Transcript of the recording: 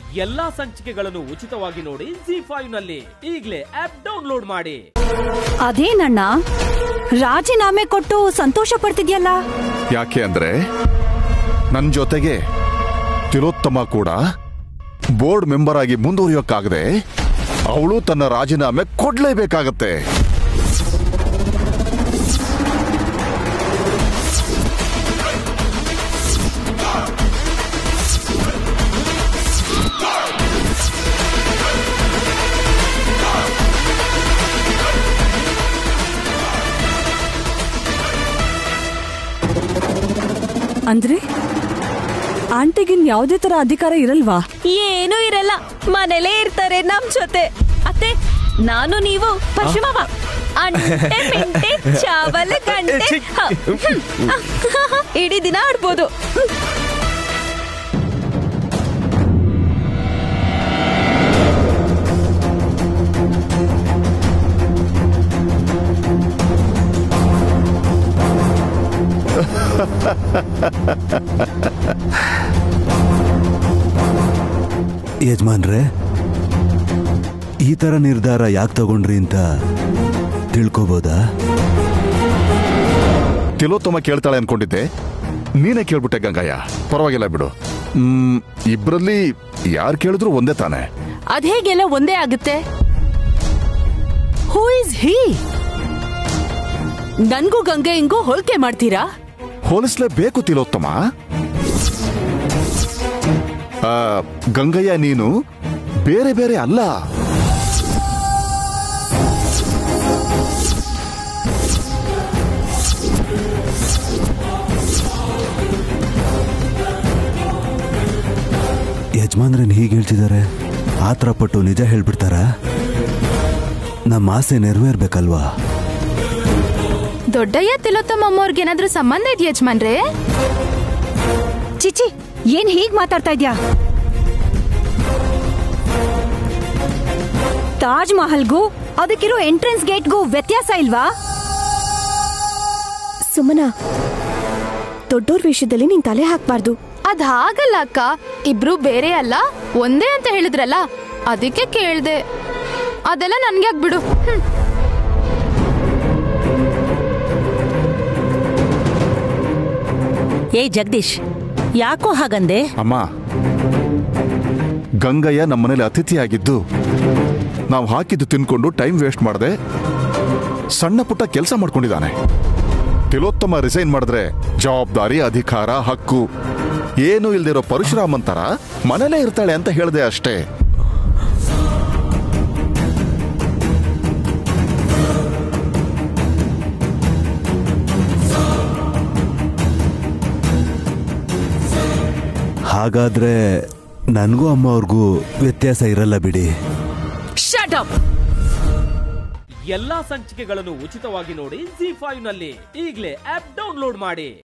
ಎಲ್ಲಾ ಸಂಚಿಕೆಗಳನ್ನು ಉಚಿತವಾಗಿ ನೋಡಿ ಜಿ ಫೈವ್ ನಲ್ಲಿ ಈಗಲೇ ಆಪ್ ಡೌನ್ಲೋಡ್ ಮಾಡಿ ಅದೇನಣ್ಣ ರಾಜೀನಾಮೆ ಕೊಟ್ಟು ಸಂತೋಷ ಪಡ್ತಿದ್ಯಲ್ಲ ಯಾಕೆ ಅಂದ್ರೆ ನನ್ ಜೊತೆಗೆ ತಿಲೋತ್ತಮ ಕೂಡ ಬೋರ್ಡ್ ಮೆಂಬರ್ ಆಗಿ ಮುಂದುವರಿಯೋಕ್ಕಾಗದೆ ಅವಳು ತನ್ನ ರಾಜೀನಾಮೆ ಕೊಡ್ಲೇಬೇಕಾಗತ್ತೆ ಅಂದ್ರೆ ಆಂಟಿಗಿನ್ ಯಾವುದೇ ತರ ಅಧಿಕಾರ ಇರಲ್ವಾ ಏನೂ ಇರಲ್ಲ ಮನೇಲೇ ಇರ್ತಾರೆ ನಮ್ ಜೊತೆ ಅತ್ತೆ ನಾನು ನೀವು ಪಶ್ಚಿಮವ ಅಂಟೆ ಪಿಂಟೆ ಚಾವಲ ಗಂಟೆ ಹ, ಹ್ಮ್. ಇಡೀ ದಿನ ಆಡ್ಬೋದು ಹ್ಮ್. ಯಜಮಾನ್ರೆ ಈ ತರ ನಿರ್ಧಾರ ಯಾಕೆ ತಗೊಂಡ್ರಿ ಅಂತ ತಿಳ್ಕೊಬೋದಾ ತಿಲೋತ್ತಮ ಕೇಳ್ತಾಳೆ ಅನ್ಕೊಂಡಿದ್ದೆ ನೀನೇ ಕೇಳ್ಬಿಟ್ಟೆ ಗಂಗಯ್ಯ ಪರವಾಗಿಲ್ಲ ಬಿಡು ಹ್ಮ್ ಇಬ್ರಲ್ಲಿ ಯಾರು ಕೇಳಿದ್ರು ಒಂದೇ ತಾನೆ ಅದ್ ಹೇಗೆಲ್ಲ ಒಂದೇ ಆಗುತ್ತೆ ಹೂ ಇಸ್ ಹೀ ನನ್ಗೂ ಗಂಗೆ ಹಿಂಗೂ ಹೋಲಿಕೆ ಮಾಡ್ತೀರಾ ಹೋಲಿಸ್ಲೇಬೇಕು ತಿಲೋತ್ತಮ ಆ, ಗಂಗಯ್ಯ ನೀನು ಬೇರೆ ಬೇರೆ ಅಲ್ಲ ಯಜಮಾನ್ರನ್ ಹೀಗೆ ಹೇಳ್ತಿದ್ದಾರೆ ಆತರ ಪಟ್ಟು ನಿಜ ಹೇಳ್ಬಿಡ್ತಾರ ನಮ್ಮ ಆಸೆ ನೆರವೇರ್ಬೇಕಲ್ವಾ ದೊಡ್ಡಯ್ಯ ತಿಲೋತ್ತಮ ಅಮ್ಮವ್ರಿಗೇನಾದ್ರೂ ಸಂಬಂಧ ಇದೆಯಾ ಯಜಮಾನ್ರೆ ಚಿಚಿ ಏನ್ ಹೀಗ್ ಮಾತಾಡ್ತಾ ಇದ್ಯಾ ತಾಜ್ ಮಹಲ್ಗೂ ಅದಕ್ಕಿರೋ ಎಂಟ್ರೆನ್ಸ್ ಗೇಟ್ಗೂ ವ್ಯತ್ಯಾಸ ಇಲ್ವಾ ಸುಮನ ದೊಡ್ಡೋರ್ ವಿಷಯದಲ್ಲಿ ನೀನ್ ತಲೆ ಹಾಕ್ಬಾರ್ದು ಅದ್ ಹಾಗಲ್ಲ ಅಕ್ಕ ಇಬ್ರು ಬೇರೆ ಅಲ್ಲ ಒಂದೇ ಅಂತ ಹೇಳಿದ್ರಲ್ಲ ಅದಕ್ಕೆ ಕೇಳ್ದೆ ಅದೆಲ್ಲ ನನ್ಗೆ ಆಗ್ಬಿಡು ಹ್ಮ್. ಏ ಜಗದೀಶ್ ಯಾಕೋ ಹಾಗಂದೆ ಅಮ್ಮ ಗಂಗಯ್ಯ ನಮ್ಮನೇಲಿ ಅತಿಥಿಯಾಗಿದ್ದು ನಾವು ಹಾಕಿದ್ದು ತಿನ್ಕೊಂಡು ಟೈಮ್ ವೇಸ್ಟ್ ಮಾಡದೆ ಸಣ್ಣ ಪುಟ್ಟ ಕೆಲಸ ಮಾಡ್ಕೊಂಡಿದ್ದಾನೆ ತಿಲೋತ್ತಮ ರಿಸೈನ್ ಮಾಡಿದ್ರೆ ಜವಾಬ್ದಾರಿ ಅಧಿಕಾರ ಹಕ್ಕು ಏನು ಇಲ್ದಿರೋ ಪರಶುರಾಮನ್ ತರ ಮನೇಲೇ ಇರ್ತಾಳೆ ಅಂತ ಹೇಳಿದೆ ಅಷ್ಟೇ ಹಾಗಾದ್ರೆ ನನಗೂ ಅಮ್ಮ ಅವ್ರಿಗೂ ವ್ಯತ್ಯಾಸ ಇರಲ್ಲ ಬಿಡಿ ಶಟ್ ಅಪ್ ಎಲ್ಲಾ ಸಂಚಿಕೆಗಳನ್ನು ಉಚಿತವಾಗಿ ನೋಡಿ ಜಿ ಫೈವ್ ನಲ್ಲಿ ಈಗಲೇ ಆಪ್ ಡೌನ್ಲೋಡ್ ಮಾಡಿ